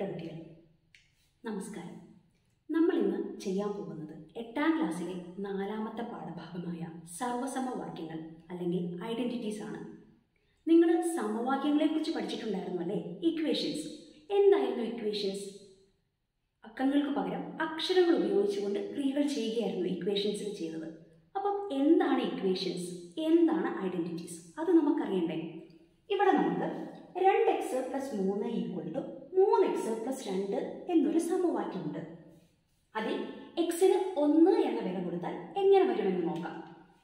പ്രിയപ്പെട്ട കുട്ടികൾ നമസ്കാരം നമ്മൾ ഇന്ന് ചെയ്യാൻ പോകുന്നത് എട്ടാം ക്ലാസ്സിലെ നാലാമത്തെ പാഠഭാഗമായ സർവസമവാക്യങ്ങൾ അല്ലെങ്കിൽ ഐഡന്റിറ്റീസ് ആണ് നിങ്ങൾ സമവാക്യങ്ങളെക്കുറിച്ച് പഠിച്ചിട്ടുണ്ടായിരുന്നു അല്ലേ ഇക്വേഷൻസ് എന്തായിരുന്നു ഇക്വേഷൻസ് അക്കങ്ങൾക്ക് പകരം അക്ഷരങ്ങൾ ഉപയോഗിച്ചുകൊണ്ട് ക്രിയകൾ ചെയ്യുകയായിരുന്നു ഇക്വേഷൻസിൽ ചെയ്തത് അപ്പം എന്താണ് ഇക്വേഷൻസ് എന്താണ് ഐഡന്റിറ്റീസ് അത് നമുക്കറിയണ്ടേ ഇവിടെ നമുക്ക് രണ്ട് എക്സ് പ്ലസ് മൂന്ന് ഈക്വൽ ടു മൂന്ന് എക്സ് പ്ലസ് രണ്ട് എന്നൊരു സമവാക്യമുണ്ട് അതിൽ എക്സിന് ഒന്ന് എന്ന വില കൊടുത്താൽ എങ്ങനെ വരുമെന്ന് നോക്കാം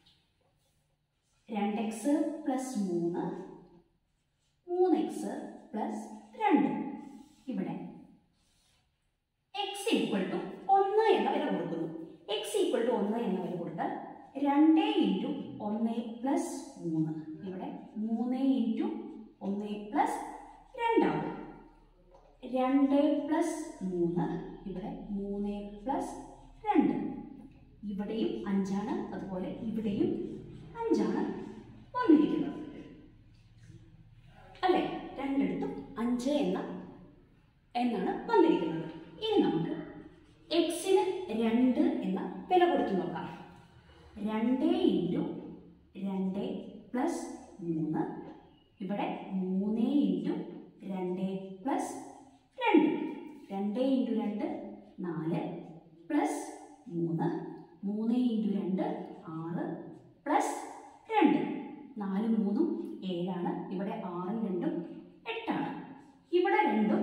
രണ്ട് എക്സ് പ്ലസ് മൂന്ന് മൂന്ന് എക്സ് പ്ലസ് രണ്ട് ഇവിടെ എക്സ് ഈക്വൽ ടു ഒന്ന് എന്ന വില കൊടുക്കുന്നു എക്സ് ഈക്വൽ ടു ഒന്ന് എന്ന വില കൊടുത്താൽ രണ്ട് ഇൻറ്റു ഒന്ന് പ്ലസ് മൂന്ന് ഇവിടെ മൂന്ന് ഇൻറ്റു ഒന്ന് പ്ലസ് രണ്ടാവും രണ്ട് പ്ലസ് മൂന്ന് ഇവിടെ മൂന്ന് പ്ലസ് രണ്ട് ഇവിടെയും അഞ്ചാണ് അതുപോലെ ഇവിടെയും അഞ്ചാണ് വന്നിരിക്കുന്നത് അല്ലേ രണ്ടിടത്തും അഞ്ച് എന്ന എന്നാണ് വന്നിരിക്കുന്നത് ഇനി നമുക്ക് എക്സിന് രണ്ട് എന്ന വില കൊടുത്തു നോക്കാം രണ്ട് ഇൻറ്റു രണ്ട് പ്ലസ് മൂന്ന് ഇവിടെ മൂന്ന് ഇൻറ്റു രണ്ട് പ്ലസ് രണ്ട് രണ്ട് ഇൻറ്റു രണ്ട് നാല് പ്ലസ് മൂന്ന് മൂന്ന് ഇൻറ്റു രണ്ട് ആറ് പ്ലസ് രണ്ട് നാലും മൂന്നും ഏഴാണ് ഇവിടെ ആറും രണ്ടും എട്ടാണ് ഇവിടെ രണ്ടും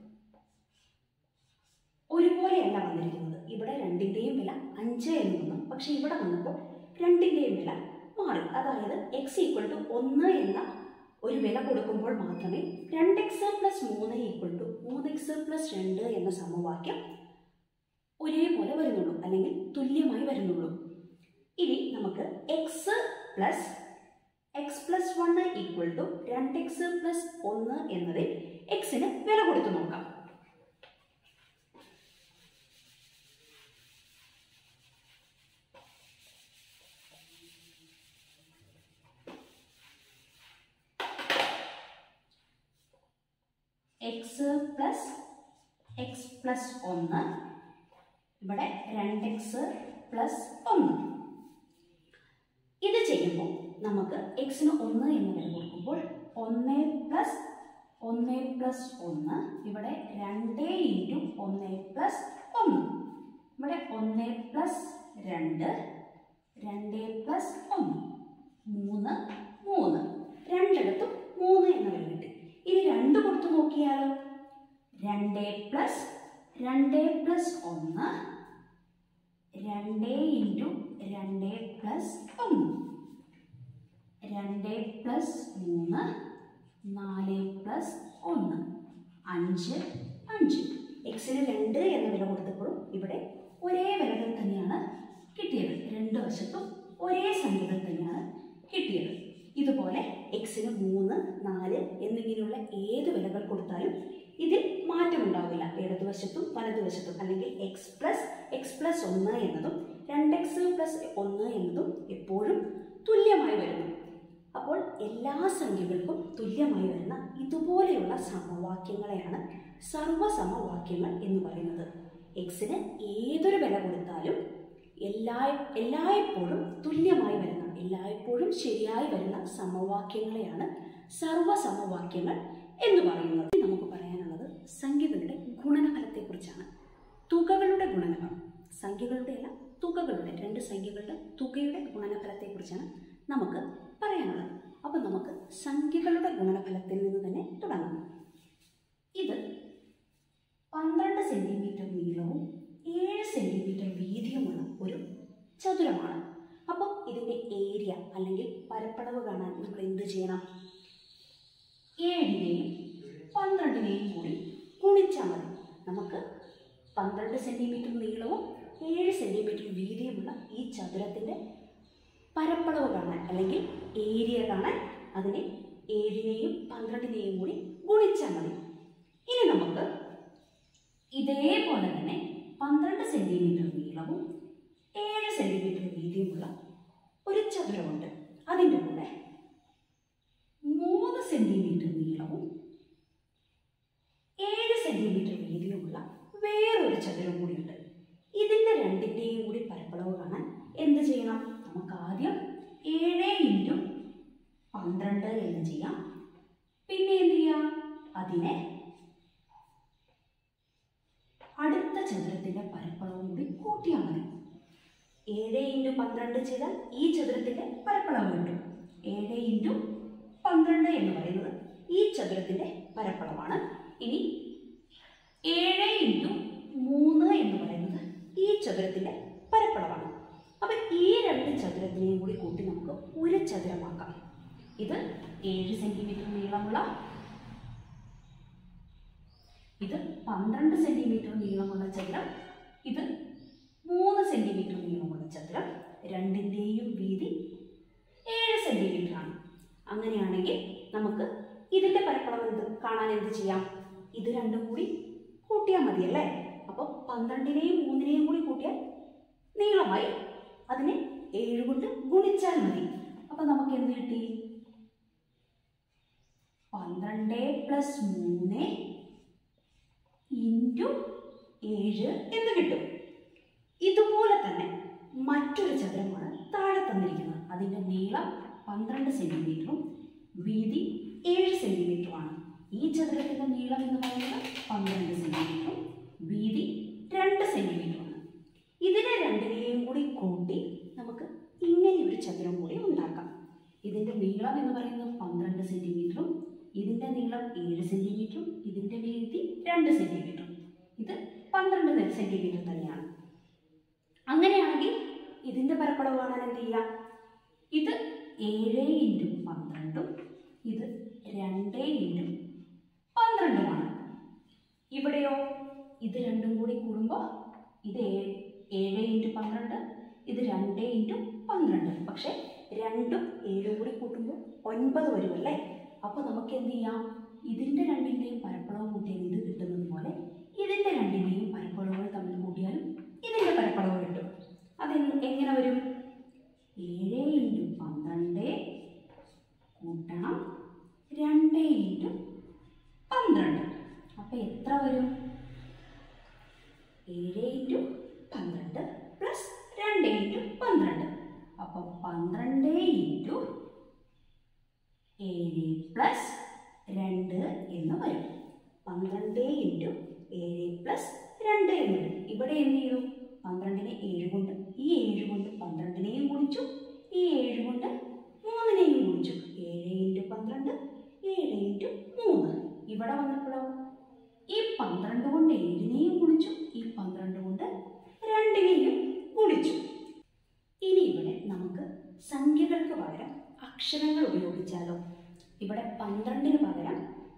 ഒരുപോലെയല്ല വന്നിരിക്കുന്നത് ഇവിടെ രണ്ടിൻ്റെയും വില അഞ്ച് എന്ന് വന്നു പക്ഷേ ഇവിടെ വന്നപ്പോൾ രണ്ടിൻ്റെയും വില മാറി അതായത് എക്സ് ഈക്വൽ ടു ഒന്ന് എന്ന ഒരു വില കൊടുക്കുമ്പോൾ മാത്രമേ രണ്ട് എക്സ് പ്ലസ് മൂന്ന് ഈക്വൽ ടു മൂന്ന് എക്സ് പ്ലസ് രണ്ട് എന്ന സമവാക്യം ഒരേപോലെ വരുന്നുള്ളൂ അല്ലെങ്കിൽ തുല്യമായി വരുന്നുള്ളൂ ഇനി നമുക്ക് x plus x plus one equal to രണ്ട് എക്സ് പ്ലസ് ഒന്ന് എന്നതിൽ എക്സിന് വില കൊടുത്തു നോക്കാം എക്സ് പ്ലസ് എക്സ് പ്ലസ് ഒന്ന് ഇവിടെ രണ്ട് എക്സ് പ്ലസ് ഒന്ന് ഇത് ചെയ്യുമ്പോൾ നമുക്ക് എക്സിന് ഒന്ന് എന്ന് വില കൊടുക്കുമ്പോൾ ഒന്ന് പ്ലസ് ഒന്ന് പ്ലസ് ഒന്ന് ഇവിടെ രണ്ട് ഇൻറ്റു ഒന്ന് പ്ലസ് ഒന്ന് ഇവിടെ ഒന്ന് പ്ലസ് രണ്ട് രണ്ട് പ്ലസ് ഒന്ന് മൂന്ന് മൂന്ന് രണ്ടിടത്തും മൂന്ന് എന്ന വില കിട്ടി ഇനി രണ്ട് കൊടുത്തു നോക്കിയാലോ രണ്ട് പ്ലസ് രണ്ട് പ്ലസ് ഒന്ന് രണ്ട് ഇൻറ്റു രണ്ട് പ്ലസ് ഒന്ന് രണ്ട് പ്ലസ് മൂന്ന് നാല് പ്ലസ് ഒന്ന് അഞ്ച് അഞ്ച് എക്സിന് രണ്ട് എന്ന വില കൊടുത്തപ്പോഴും ഇവിടെ ഒരേ വിലകൾ തന്നെയാണ് കിട്ടിയത് രണ്ട് വശത്തും ഒരേ സംഖ്യകൾ തന്നെയാണ് കിട്ടിയത് ഇതുപോലെ എക്സിന് മൂന്ന് നാല് എന്നിങ്ങനെയുള്ള ഏത് വിലകൾ കൊടുത്താലും ഇതിൽ മാറ്റമുണ്ടാവില്ല ഇടതുവശത്തും വലതുവശത്തും അല്ലെങ്കിൽ എക്സ് പ്ലസ് എക്സ് പ്ലസ് ഒന്ന് എന്നതും രണ്ട് എക്സ് പ്ലസ് ഒന്ന് എന്നതും എപ്പോഴും തുല്യമായി വരുന്നു അപ്പോൾ എല്ലാ സംഖ്യകൾക്കും തുല്യമായി വരുന്ന ഇതുപോലെയുള്ള സമവാക്യങ്ങളെയാണ് സർവസമവാക്യങ്ങൾ എന്ന് പറയുന്നത് എക്സിന് ഏതൊരു വില കൊടുത്താലും എല്ലാ എല്ലായ്പ്പോഴും തുല്യമായി വരുന്ന എല്ലായ്പ്പോഴും ശരിയായി വരുന്ന സമവാക്യങ്ങളെയാണ് സർവസമവാക്യങ്ങൾ എന്ന് പറയുന്നത് ഇനി നമുക്ക് പറയാനുള്ളത് സംഖ്യകളുടെ ഗുണനഫലത്തെക്കുറിച്ചാണ് തുകകളുടെ ഗുണനഫലം സംഖ്യകളുടെ അല്ല തുകകളുടെ രണ്ട് സംഖ്യകളുടെ തുകയുടെ ഗുണനഫലത്തെക്കുറിച്ചാണ് നമുക്ക് പറയാനുള്ളത് അപ്പം നമുക്ക് സംഖ്യകളുടെ ഗുണനഫലത്തിൽ നിന്ന് തന്നെ തുടങ്ങാം ഇത് പന്ത്രണ്ട് സെൻറ്റിമീറ്റർ നീളവും ഏഴ് സെൻറ്റിമീറ്റർ വീതിയുമുള്ള ഒരു ചതുരമാണ് അപ്പോൾ ഇതിൻ്റെ ഏരിയ അല്ലെങ്കിൽ പരപ്പളവ് കാണാൻ നമ്മൾ എന്ത് ചെയ്യണം ഏഴിനെയും പന്ത്രണ്ടിനെയും കൂടി ഗുണിച്ചാൽ മതി നമുക്ക് പന്ത്രണ്ട് സെൻറ്റിമീറ്റർ നീളവും ഏഴ് സെൻറ്റിമീറ്റർ വീതിയുമുള്ള ഈ ചതുരത്തിൻ്റെ പരപ്പളവ് കാണാൻ അല്ലെങ്കിൽ ഏരിയ കാണാൻ അതിനെ ഏഴിനെയും പന്ത്രണ്ടിനെയും കൂടി ഗുണിച്ചാൽ മതി ഇനി നമുക്ക് ഇതേപോലെ തന്നെ പന്ത്രണ്ട് സെൻറ്റിമീറ്റർ നീളവും ഏഴ് സെൻറ്റിമീറ്റർ വീതിയുമുള്ള ഒരു ചതുരമുണ്ട് അതിൻ്റെ കൂടെ മൂന്ന് സെൻറ്റിമീറ്റർ നീളവും ഏഴ് സെൻറ്റിമീറ്റർ ചതുരം കൂടിയുണ്ട് ഇതിൻ്റെ രണ്ടിൻ്റെയും കൂടി പരപ്പളവ് കാണാൻ എന്ത് ചെയ്യണം നമുക്ക് ആദ്യം ഏഴ് ഇൻറ്റു പന്ത്രണ്ട് എന്ന് ചെയ്യാം പിന്നെ എന്ത് ചെയ്യാം അതിനെ അടുത്ത ചതുരത്തിൻ്റെ പരപ്പളവും കൂടി കൂട്ടിയാൽ മതി ഏഴ് ഇൻറ്റു പന്ത്രണ്ട് ചെയ്താൽ ഈ ചതുരത്തിൻ്റെ പരപ്പളവ് കിട്ടും ഏഴ് ഇൻറ്റു പന്ത്രണ്ട് എന്ന് പറയുന്നത് ഈ ചതുരത്തിൻ്റെ പരപ്പളവാണ് ഇനി ഏഴ് ഇൻറ്റു മൂന്ന് എന്ന് പറയുന്നത് ഈ ചതുരത്തിൻ്റെ പരപ്പളവാണ് അപ്പം ഈ രണ്ട് ചതുരത്തിനെയും കൂടി കൂട്ടി നമുക്ക് ഒരു ചതുരമാക്കാം ഇത് ഏഴ് സെൻറ്റിമീറ്റർ നീളമുള്ള ഇത് പന്ത്രണ്ട് സെൻറ്റിമീറ്റർ നീളമുള്ള ചതുരം ഇത് മൂന്ന് സെൻറ്റിമീറ്റർ നീളമുള്ള ചതുരം രണ്ടിൻ്റെയും വീതി ഏഴ് സെൻറ്റിമീറ്റർ ആണ് അങ്ങനെയാണെങ്കിൽ നമുക്ക് ഇതിൻ്റെ പരപ്പളവ് എന്ത് കാണാൻ എന്ത് ചെയ്യാം ഇത് രണ്ടും കൂടി കൂട്ടിയാൽ മതിയല്ലേ അപ്പോൾ പന്ത്രണ്ടിനെയും മൂന്നിനെയും കൂടി കൂട്ടിയാൽ നീളമായി അതിനെ ഏഴ് കൊണ്ട് ഗുണിച്ചാൽ മതി അപ്പോൾ നമുക്ക് എന്ത് കിട്ടി പന്ത്രണ്ട് പ്ലസ് മൂന്ന് ഇൻറ്റു ഏഴ് എന്ന് കിട്ടും ഇതുപോലെ തന്നെ മറ്റൊരു ചതുരമാണ് താഴെ തന്നിരിക്കുന്നത് അതിൻ്റെ നീളം പന്ത്രണ്ട് സെൻറ്റിമീറ്ററും വീതി ഏഴ് സെൻറ്റിമീറ്ററുമാണ് ഈ ചതുരത്തിൻ്റെ നീളം എന്ന് പറയുന്നത് പന്ത്രണ്ട് സെൻറ്റിമീറ്ററും വീതി രണ്ട് സെൻറ്റിമീറ്ററുമാണ് ഇതിനെ രണ്ടിനെയും കൂടി കൂട്ടി നമുക്ക് ഇങ്ങനെ ഒരു ചതുരം കൂടി ഉണ്ടാക്കാം ഇതിൻ്റെ നീളം എന്ന് പറയുന്നത് പന്ത്രണ്ട് സെൻറ്റിമീറ്ററും ഇതിൻ്റെ നീളം ഏഴ് സെൻറ്റിമീറ്ററും ഇതിൻ്റെ വീതി രണ്ട് സെൻറ്റിമീറ്ററും ഇത് പന്ത്രണ്ട് സെൻറ്റിമീറ്റർ തന്നെയാണ് അങ്ങനെയാണെങ്കിൽ ഇതിൻ്റെ പരപ്പളവ് കാണാൻ എന്ത് ചെയ്യാം ഇത് ഏഴ് ഇൻറ്റു പന്ത്രണ്ടും ഇത് രണ്ട് ഇൻറ്റു പന്ത്രണ്ടുമാണ് ഇവിടെയോ ഇത് രണ്ടും കൂടി കൂടുമ്പോൾ ഇത് ഏ- ഏഴ് ഇൻറ്റു പന്ത്രണ്ട് ഇത് രണ്ട് ഇൻറ്റു പന്ത്രണ്ട് പക്ഷേ രണ്ടും ഏഴും കൂടി കൂട്ടുമ്പോൾ ഒൻപത് വരുമല്ലേ അപ്പോൾ നമുക്ക് എന്ത് ചെയ്യാം ഇതിൻ്റെ രണ്ടിൻ്റെയും പരപ്പളവ് കൂട്ടിയാൽ ഇത് കിട്ടുന്നത് പോലെ ഇതിൻ്റെ രണ്ടിൻ്റെയും പരപ്പളവുകൾ തമ്മിൽ കൂട്ടിയാലും ഇതിൻ്റെ പരപ്പളവ് കിട്ടും അത് എങ്ങനെ വരും ഏഴ് ഇൻറ്റു പന്ത്രണ്ട് കൂട്ടണം രണ്ട് ഇൻറ്റു പന്ത്രണ്ട് അപ്പോൾ എത്ര വരും ഏഴ് ഇൻറ്റു പന്ത്രണ്ട് പ്ലസ് രണ്ട് ഇൻറ്റു പന്ത്രണ്ട് അപ്പോൾ പന്ത്രണ്ട് ഇൻറ്റു ഏഴ് പ്ലസ് രണ്ട് എന്ന് വരും പന്ത്രണ്ട് ഇൻറ്റു ഏഴ് പ്ലസ് രണ്ട് എന്ന് വരും ഇവിടെ എന്ത് ചെയ്തു പന്ത്രണ്ടിനെ ഏഴ് കൊണ്ട് ഈ ഏഴ് കൊണ്ട് പന്ത്രണ്ടിനെയും ഗുണിച്ചു ഈ ഏഴ് കൊണ്ട് മൂന്നിനെയും ഗുണിച്ചു ഏഴ് ഇൻറ്റു പന്ത്രണ്ട് ഏഴ് ഇൻറ്റു മൂന്ന് ഇവിടെ വന്നപ്പോഴോ ഈ പന്ത്രണ്ട് കൊണ്ട് ഏഴിനെയും ഗുണിച്ചു ഈ പന്ത്രണ്ട് കൊണ്ട് രണ്ടിനെയും ഗുണിച്ചു ഇനി ഇവിടെ നമുക്ക് സംഖ്യകൾക്ക് പകരം അക്ഷരങ്ങൾ ഉപയോഗിച്ചാലോ ഇവിടെ പന്ത്രണ്ടിന് പകരം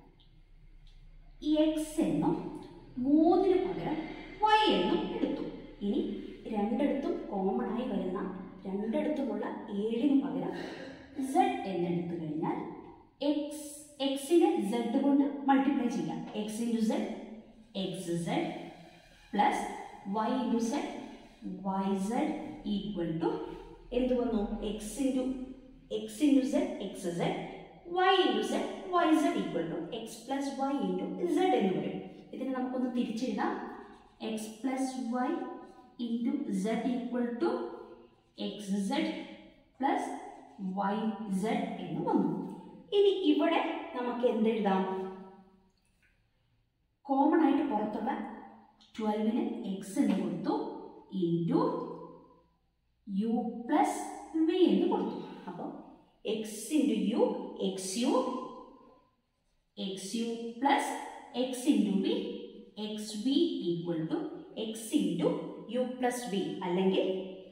എക്സ് എന്നും മൂന്നിന് പകരം വൈ എന്നും എടുത്തു ഇനി രണ്ടിടത്തും കോമൺ ആയി വരുന്ന രണ്ടിടത്തുമുള്ള ഏഴിന് പകരം സെഡ് എന്നെടുത്തു കഴിഞ്ഞാൽ എക്സ് എക്സിനെ സെഡ് കൊണ്ട് മൾട്ടിപ്ലൈ ചെയ്യാം x into zed x zed plus y into zed y zed equal to എന്ത് വന്നു x into x into zed x zed y into zed y zed equal to x plus y into zed എന്ന് വരും ഇതിനെ നമുക്കൊന്ന് തിരിച്ചെഴുതാം x plus y into zed equal to x zed plus y zed എന്ന് വന്നു ഇനി ഇവിടെ നമുക്ക് എന്തെഴുതാം കോമൺ ആയിട്ട് പുറത്തുള്ള ട്വൽവിന് എക്സ് എന്ന് കൊടുത്തു ഇൻറ്റു യു പ്ലസ് വി എന്ന് കൊടുത്തു അപ്പോൾ x into u x u x u plus x into v x v equal to x into u plus v അല്ലെങ്കിൽ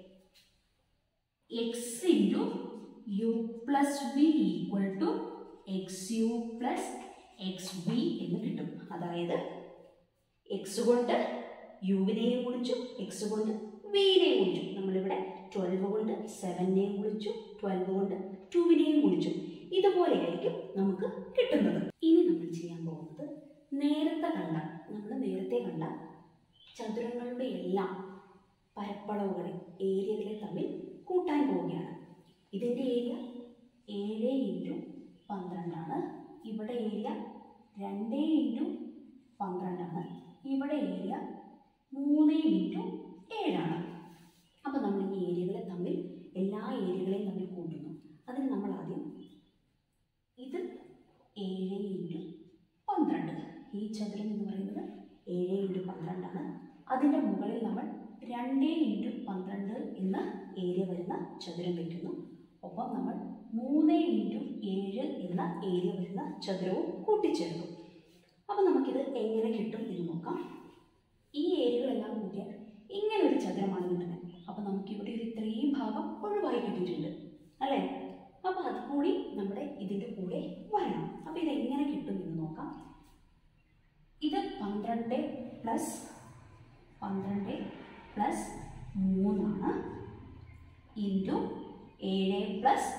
x into u plus v equal to x u plus x v എന്ന് കിട്ടും അതായത് X കൊണ്ട് യുവിനെയും കുളിച്ചു X കൊണ്ട് വിനെയും കുളിച്ചു നമ്മളിവിടെ twelve കൊണ്ട് സെവനെയും കുളിച്ചു ട്വൽവ് കൊണ്ട് ടുവിനെയും കുളിച്ചു ഇതുപോലെയായിരിക്കും നമുക്ക് കിട്ടുന്നത് ഇനി നമ്മൾ ചെയ്യാൻ പോകുന്നത് നേരത്തെ കണ്ട നമ്മൾ നേരത്തെ കണ്ട ചതുരങ്ങളുടെ എല്ലാം പരപ്പളവുകളെ ഏരിയകളെ തമ്മിൽ കൂട്ടാൻ പോവുകയാണ് ഇതിൻ്റെ ഏരിയ ഏഴ് ഇൻറ്റു പന്ത്രണ്ടാണ് ഇവിടെ ഏരിയ രണ്ട് ഇൻറ്റു പന്ത്രണ്ടാണ് ഇവിടെ ഏരിയ മൂന്ന് മൂന്ന് ഇൻറ്റു ഏഴാണ് അപ്പോൾ നമ്മൾ ഈ ഏരിയകളെ തമ്മിൽ എല്ലാ ഏരിയകളെയും തമ്മിൽ കൂട്ടുന്നു അതിന് നമ്മൾ ആദ്യം ഇത് ഏഴ് ഇൻറ്റു പന്ത്രണ്ട് ഈ ചതുരം എന്ന് പറയുന്നത് ഏഴ് ഇൻറ്റു പന്ത്രണ്ടാണ് അതിൻ്റെ മുകളിൽ നമ്മൾ രണ്ട് ഇൻറ്റു പന്ത്രണ്ട് എന്ന ഏരിയ വരുന്ന ചതുരം വയ്ക്കുന്നു ഒപ്പം നമ്മൾ മൂന്ന് ഇൻറ്റു ഏഴ് എന്ന ഏരിയ വരുന്ന ചതുരവും കൂട്ടിച്ചേർക്കും അപ്പോൾ നമുക്കിത് എങ്ങനെ കിട്ടും എന്ന് നോക്കാം ഈ ഏരിയകളെല്ലാം കൂട്ടിയാൽ ഇങ്ങനെ ഒരു ചതുരമാണ് കിട്ടുന്നത് അപ്പോൾ നമുക്കിവിടെ ഒരു ഇത്രയും ഭാഗം ഒഴിവായി കിട്ടിയിട്ടുണ്ട് അല്ലേ അപ്പോൾ അത് കൂടി നമ്മുടെ ഇതിൻ്റെ കൂടെ വരണം അപ്പോൾ ഇത് എങ്ങനെ കിട്ടും എന്ന് നോക്കാം ഇത് പന്ത്രണ്ട് പ്ലസ് പന്ത്രണ്ട് പ്ലസ് മൂന്നാണ് ഇൻറ്റു ഏഴ് പ്ലസ്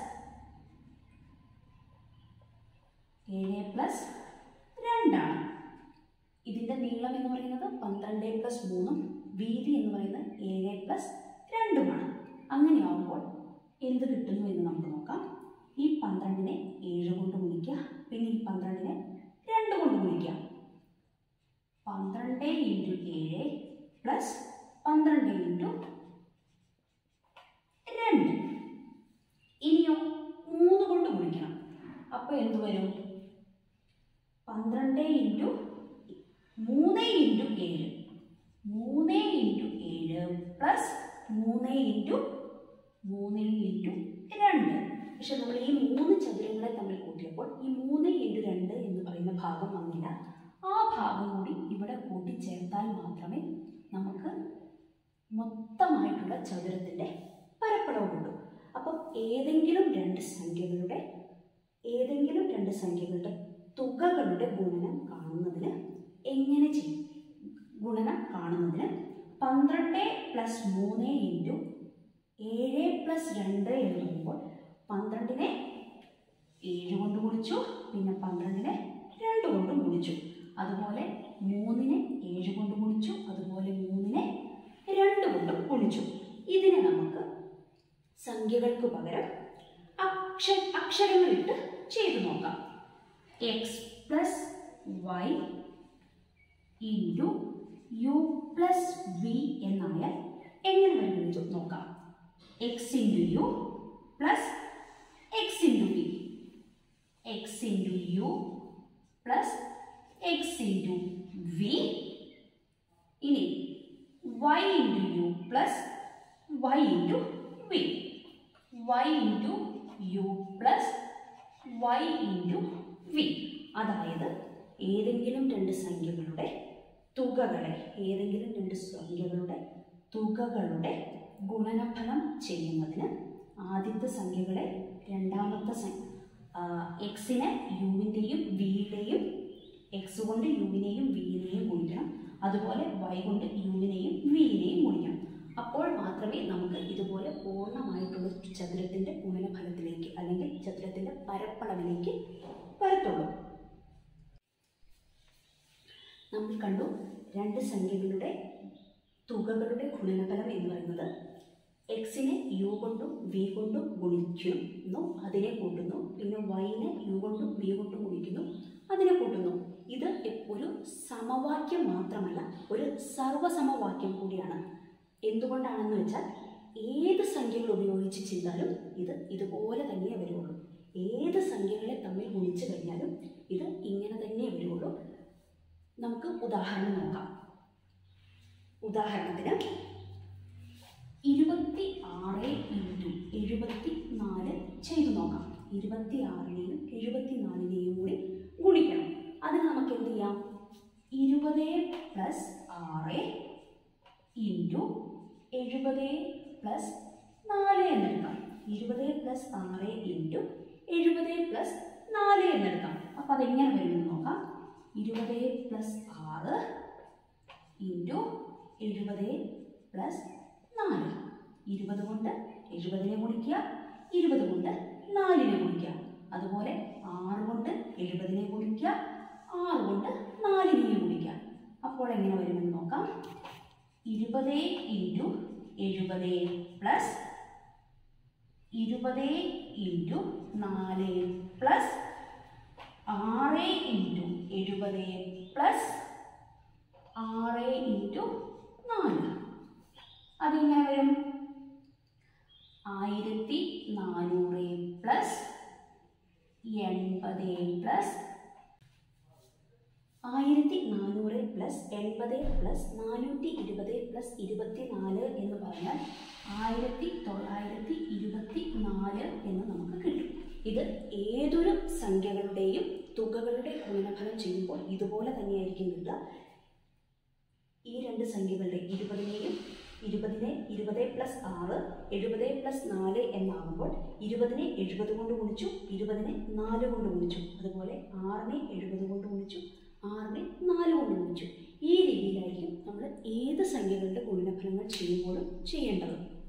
ഏഴ് പ്ലസ് രണ്ടാണ് ഇതിൻ്റെ നീളം എന്ന് പറയുന്നത് പന്ത്രണ്ട് പ്ലസ് മൂന്നും വീതി എന്ന് പറയുന്നത് ഏഴ് പ്ലസ് രണ്ടുമാണ് അങ്ങനെയാവുമ്പോൾ എന്ത് കിട്ടുന്നു എന്ന് നമുക്ക് നോക്കാം ഈ പന്ത്രണ്ടിനെ ഏഴ് കൊണ്ട് ഗുണിക്കുക പിന്നെ ഈ പന്ത്രണ്ടിനെ രണ്ട് കൊണ്ട് ഗുണിക്കുക പന്ത്രണ്ട് ഇൻറ്റു ഏഴ് പ്ലസ് പന്ത്രണ്ട് ഇൻറ്റു രണ്ട് ഇനിയോ മൂന്ന് കൊണ്ട് ഗുണിക്കണം അപ്പോൾ എന്ത് വരും പന്ത്രണ്ട് ഇൻറ്റു മൂന്ന് ഇൻറ്റു ഏഴ് മൂന്ന് ഇൻറ്റു ഏഴ് പ്ലസ് മൂന്ന് ഇൻറ്റു മൂന്ന് ഇൻറ്റു രണ്ട് പക്ഷെ നമ്മൾ ഈ മൂന്ന് ചതുരങ്ങളെ തമ്മിൽ കൂട്ടിയപ്പോൾ ഈ മൂന്ന് ഇൻറ്റു രണ്ട് എന്ന് പറയുന്ന ഭാഗം വന്നില്ല ആ ഭാഗം കൂടി ഇവിടെ കൂട്ടിച്ചേർത്താൽ മാത്രമേ നമുക്ക് മൊത്തമായിട്ടുള്ള ചതുരത്തിൻ്റെ പരപ്പളവ് കിട്ടൂ അപ്പം ഏതെങ്കിലും രണ്ട് സംഖ്യകളുടെ ഏതെങ്കിലും രണ്ട് സംഖ്യകളുടെ തുകകളുടെ ഗുണനം കാണുന്നതിന് എങ്ങനെ ചെയ്യും ഗുണനം കാണുന്നതിന് പന്ത്രണ്ട് പ്ലസ് മൂന്ന് ഇൻറ്റു ഏഴ് പ്ലസ് രണ്ട് എന്ന് പറയുമ്പോൾ പന്ത്രണ്ടിനെ ഏഴ് കൊണ്ട് ഗുണിച്ചു പിന്നെ പന്ത്രണ്ടിനെ രണ്ട് കൊണ്ട് ഗുണിച്ചു അതുപോലെ മൂന്നിനെ ഏഴ് കൊണ്ട് ഗുണിച്ചു അതുപോലെ മൂന്നിനെ രണ്ട് കൊണ്ട് ഗുണിച്ചു ഇതിനെ നമുക്ക് സംഖ്യകൾക്ക് പകരം അക്ഷ അക്ഷരങ്ങളിട്ട് ചെയ്തു നോക്കാം x plus y into u plus v എന്നായാൽ എങ്ങനെ വരുമെന്ന് നോക്കാം x into u plus x into v x into u plus x into v ഇനി y into u plus y into v y into u plus y into v അതായത് ഏതെങ്കിലും രണ്ട് സംഖ്യകളുടെ തുകകളെ ഏതെങ്കിലും രണ്ട് സംഖ്യകളുടെ തുകകളുടെ ഗുണനഫലം ചെയ്യുന്നതിന് ആദ്യത്തെ സംഖ്യകളെ രണ്ടാമത്തെ സംഖ്യ എക്സിനെ യുവിൻ്റെയും വിയുടെയും എക്സ് കൊണ്ട് യുവിനെയും വിയിനെയും ഗുണിക്കണം അതുപോലെ വൈ കൊണ്ട് യുവിനെയും വിയിനെയും ഗുണിക്കണം അപ്പോൾ മാത്രമേ നമുക്ക് ഇതുപോലെ പൂർണ്ണമായിട്ടുള്ള ചതുരത്തിൻ്റെ ഗുണനഫലത്തിലേക്ക് അല്ലെങ്കിൽ ചതുരത്തിൻ്റെ പരപ്പളവിലേക്ക് വരത്തുള്ളൂ നമ്മൾ കണ്ടു രണ്ട് സംഖ്യകളുടെ തുകകളുടെ ഗുണനഫലം എന്ന് പറയുന്നത് എക്സിനെ യു കൊണ്ടും വി കൊണ്ടും ഗുണിക്കുന്നു അതിനെ കൂട്ടുന്നു പിന്നെ വൈനെ യു കൊണ്ടും വി കൊണ്ടും ഗുണിക്കുന്നു അതിനെ കൂട്ടുന്നു ഇത് ഒരു സമവാക്യം മാത്രമല്ല ഒരു സർവസമവാക്യം കൂടിയാണ് എന്തുകൊണ്ടാണെന്ന് വെച്ചാൽ ഏത് സംഖ്യകൾ ഉപയോഗിച്ച് ചെയ്താലും ഇത് ഇതുപോലെ തന്നെ വരുള്ളൂ ഏത് സംഖ്യകളെ തമ്മിൽ ഗുണിച്ചു കഴിഞ്ഞാലും ഇത് ഇങ്ങനെ തന്നെ വരുള്ളൂ നമുക്ക് ഉദാഹരണം നോക്കാം ഉദാഹരണത്തിന് ഇരുപത്തി ആറ് ഇൻറ്റു എഴുപത്തി നാല് ചെയ്തു നോക്കാം ഇരുപത്തി ആറിനെയും എഴുപത്തി നാലിനെയും കൂടി ഗുണിക്കണം അതിന് നമുക്ക് എന്ത് ചെയ്യാം ഇരുപത് പ്ലസ് ആറ് ഇൻറ്റു എഴുപത് പ്ലസ് നാല് എന്നെടുക്കാം ഇരുപത് പ്ലസ് ആറ് ഇൻറ്റു എഴുപത് പ്ലസ് നാല് എന്നെടുക്കാം അപ്പോൾ അതെങ്ങനെ വരുമെന്ന് നോക്കാം ഇരുപത് പ്ലസ് ആറ് ഇൻറ്റു എഴുപത് പ്ലസ് നാല് ഇരുപത് കൊണ്ട് എഴുപതിനെ ഗുണിക്കുക ഇരുപത് കൊണ്ട് നാലിനെ ഗുണിക്കുക അതുപോലെ ആറ് കൊണ്ട് എഴുപതിനെ ഗുണിക്കുക ആറ് കൊണ്ട് നാലിനെ ഗുണിക്കുക അപ്പോൾ എങ്ങനെ വരുമെന്ന് നോക്കാം ഇരുപത് ഇൻറ്റു എഴുപത് പ്ലസ് ഇരുപത് ഇൻറ്റു നാല് പ്ലസ് ആറ് ഇൻറ്റു എഴുപത് പ്ലസ് ആറ് ഇൻറ്റു നാല് അതിങ്ങനെ വരും ആയിരത്തി നാനൂറ് പ്ലസ് എൺപത് പ്ലസ് ആയിരത്തി നാനൂറ് പ്ലസ് എൺപത് പ്ലസ് നാനൂറ്റി ഇരുപത് പ്ലസ് ഇരുപത്തി നാല് എന്ന് പറഞ്ഞാൽ ആയിരത്തി തൊള്ളായിരത്തി ഇരുപത്തി നാല് എന്ന് നമുക്ക് കിട്ടും ഇത് ഏതൊരു സംഖ്യകളുടെയും തുകകളുടെ ഗുണനഫലം ചെയ്യുമ്പോൾ ഇതുപോലെ തന്നെയായിരിക്കും കിട്ടുക ഈ രണ്ട് സംഖ്യകളുടെ ഇരുപതിനെയും ഇരുപതിനെ ഇരുപത് പ്ലസ് ആറ് എഴുപത് പ്ലസ് നാല് എന്നാകുമ്പോൾ ഇരുപതിനെ എഴുപത് കൊണ്ട് ഗുണിച്ചു ഇരുപതിനെ നാല് കൊണ്ട് ഗുണിച്ചു അതുപോലെ ആറിനെ എഴുപത് കൊണ്ട് ഗുണിച്ചു ആറിനെ നാല് കൊണ്ട് ഗുണിച്ചു ഈ രീതിയിലായിരിക്കും നമ്മൾ ഏത് സംഖ്യകളുടെ ഗുണനഫലങ്ങൾ ചെയ്യുമ്പോഴും ചെയ്യേണ്ടത്